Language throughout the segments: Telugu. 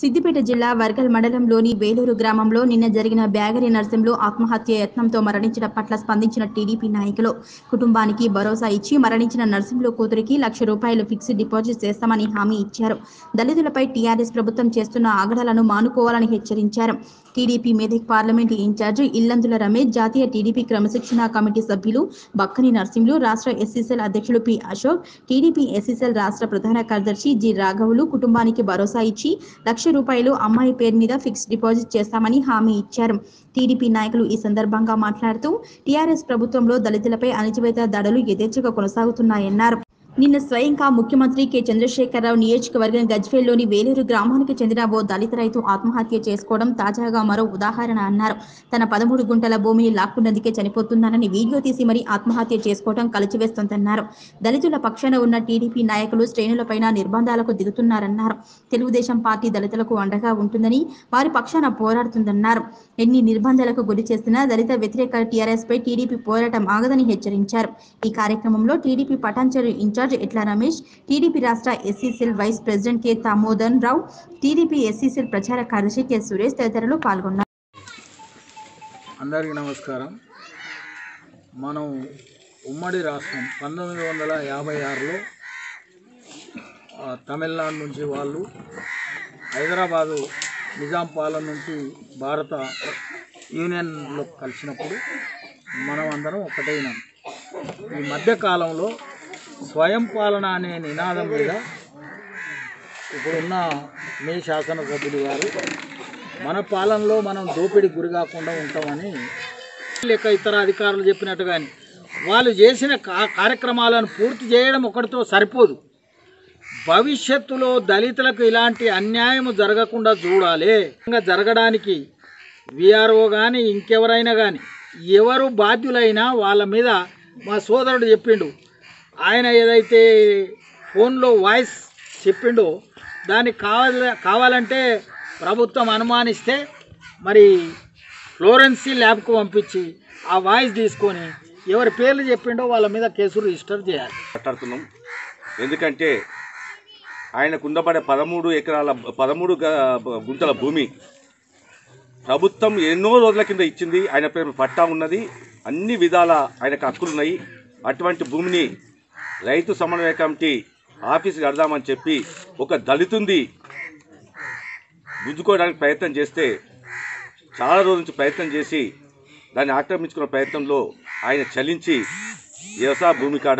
సిద్దిపేట జిల్లా వర్గల్ మండలంలోని వేలూరు గ్రామంలో నిన్న జరిగిన బ్యాగరి నర్సింలో ఆత్మహత్య యత్నంతో మరణించిన పట్ల స్పందించిన టీడీపీ నాయకులు కుటుంబానికి భరోసా ఇచ్చి మరణించిన నర్సింలో కూతురికి లక్ష రూపాయలు ఫిక్స్డ్ డిపాజిట్ చేస్తామని హామీ ఇచ్చారు దళితులపై టీఆర్ఎస్ ప్రభుత్వం చేస్తున్న ఆగడాలను మానుకోవాలని హెచ్చరించారు TDP Medak parliament incharge Illandula Ramesh జాతీయ టీడీపీ క్రమశిక్షణ కమిటీ సభ్యులు బక్కని నర్సింలు రాష్ట్ర ఎస్సీసెల్ అధ్యక్షులు పి అశోక్ టీడీపీ ఎస్సీసెల్ రాష్ట్ర ప్రధాన కార్యదర్శి జి రాఘవులు కుటుంబానికి భరోసా ఇచ్చి లక్ష రూపాయలు అమ్మాయి పేరు మీద ఫిక్స్డ్ డిపాజిట్ చేస్తామని హామీ ఇచ్చారు టీడీపీ నాయకులు ఈ సందర్భంగా మాట్లాడుతూ టీఆర్ఎస్ ప్రభుత్వంలో దళితులపై అణచివేత దాడులు యథేచ్ఛగా కొనసాగుతున్నాయన్నారు నిన్న స్వయంగా ముఖ్యమంత్రి కె చంద్రశేఖరరావు నియోజకవర్గం గజ్వేల్లోని వేలూరు గ్రామానికి చెందిన ఓ దళిత రైతు ఆత్మహత్య చేసుకోవడం తాజాగా మరో ఉదాహరణ అన్నారు తన పదమూడు గుంటల భూమిని లాక్కున్నందుకే చనిపోతున్నానని వీడియో తీసి మరీ ఆత్మహత్య చేసుకోవడం కలిచివేస్తోందన్నారు దళితుల పక్షాన ఉన్న టీడీపీ నాయకులు శ్రేణులపైన నిర్బంధాలకు దిగుతున్నారన్నారు తెలుగుదేశం పార్టీ దళితులకు అండగా ఉంటుందని వారి పక్షాన పోరాడుతుందన్నారు ఎన్ని నిర్బంధాలకు గురి చేసినా దళిత వ్యతిరేక టీఆర్ఎస్ పై టీడీపీ పోరాటం ఆగదని హెచ్చరించారు ఈ కార్యక్రమంలో TDP Patancheru incharge Etla Ramesh TDP రాష్ట్ర SC cell vice president K Damodan Rao TDP SC cell ప్రచార కార్యదర్శి కె సురేష్ తదితరులు పాల్గొన్నారు అందరికీ నమస్కారం మనం ఉమ్మడి రాష్ట్రం పంతొమ్మిది వందల యాభై ఆరులో ఆ, తమిళనాడు నుంచి వాళ్ళు హైదరాబాదు నిజాం పాలన నుంచి భారత యూనియన్లో కలిసినప్పుడు మనం అందరం ఒకటైనాం ఈ మధ్యకాలంలో స్వయం పాలన అనే నినాదం మీద ఇప్పుడున్న మీ శాసనసభ్యులు గారు మన పాలనలో మనం దోపిడీకి గురి కాకుండా ఉంటామని లేక ఇతర అధికారులు చెప్పినట్టు కానీ వాళ్ళు చేసిన కా- కార్యక్రమాలను పూర్తి చేయడం ఒకటితో సరిపోదు భవిష్యత్తులో దళితులకు ఇలాంటి అన్యాయం జరగకుండా చూడాలి ఇంకా జరగడానికి విఆర్ఓ కానీ ఇంకెవరైనా కానీ ఎవరు బాధ్యులైనా వాళ్ళ మీద మా సోదరుడు చెప్పిండు ఆయన ఏదైతే ఫోన్లో వాయిస్ చెప్పిండో దానికి కావాల కావాలంటే ప్రభుత్వం అనుమానిస్తే మరి ఫ్లోరెన్సీ ల్యాబ్కు పంపించి ఆ వాయిస్ తీసుకొని ఎవరి పేర్లు చెప్పిండో వాళ్ళ మీద కేసు రిజిస్టర్ చేయాలి మాట్లాడుతున్నాం ఎందుకంటే ఆయన కుందపడే పదమూడు ఎకరాల పదమూడు గ- గుంటల భూమి ప్రభుత్వం ఎన్నో రోజుల కింద ఇచ్చింది ఆయన పేరు పట్టా ఉన్నది అన్ని విధాల ఆయనకు హక్కులు ఉన్నాయి అటువంటి భూమిని రైతు సమన్వయ కమిటీ ఆఫీస్ కడదామని చెప్పి ఒక దళితుంది గుంజుకోవడానికి ప్రయత్నం చేస్తే చాలా రోజుల నుంచి ప్రయత్నం చేసి దాన్ని ఆక్రమించుకున్న ప్రయత్నంలో ఆయన చలించి వ్యవసాయ భూమి కాడ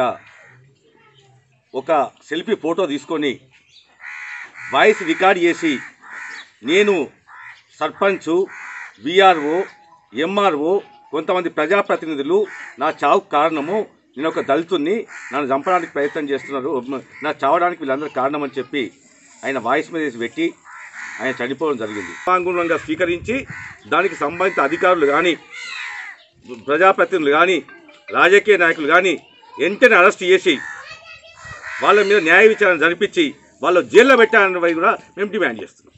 ఒక సెల్ఫీ ఫోటో తీసుకొని వాయిస్ రికార్డ్ చేసి నేను సర్పంచ్ విఆర్ఓ ఎంఆర్ఓ కొంతమంది ప్రజాప్రతినిధులు నా చావుకు కారణము నేను ఒక దళితుణ్ణి నన్ను చంపడానికి ప్రయత్నం చేస్తున్నారు నా చావడానికి వీళ్ళందరూ కారణం అని చెప్పి ఆయన వాయిస్ మీద వేసి పెట్టి ఆయన చనిపోవడం జరిగింది వాంగ్మూలంగా స్వీకరించి దానికి సంబంధిత అధికారులు కానీ ప్రజాప్రతినిధులు కానీ రాజకీయ నాయకులు కానీ వెంటనే అరెస్ట్ చేసి వాళ్ళ మీద న్యాయ విచారణ జరిపించి వాళ్ళు జైల్లో పెట్టాలని కూడా మేము డిమాండ్ చేస్తున్నాం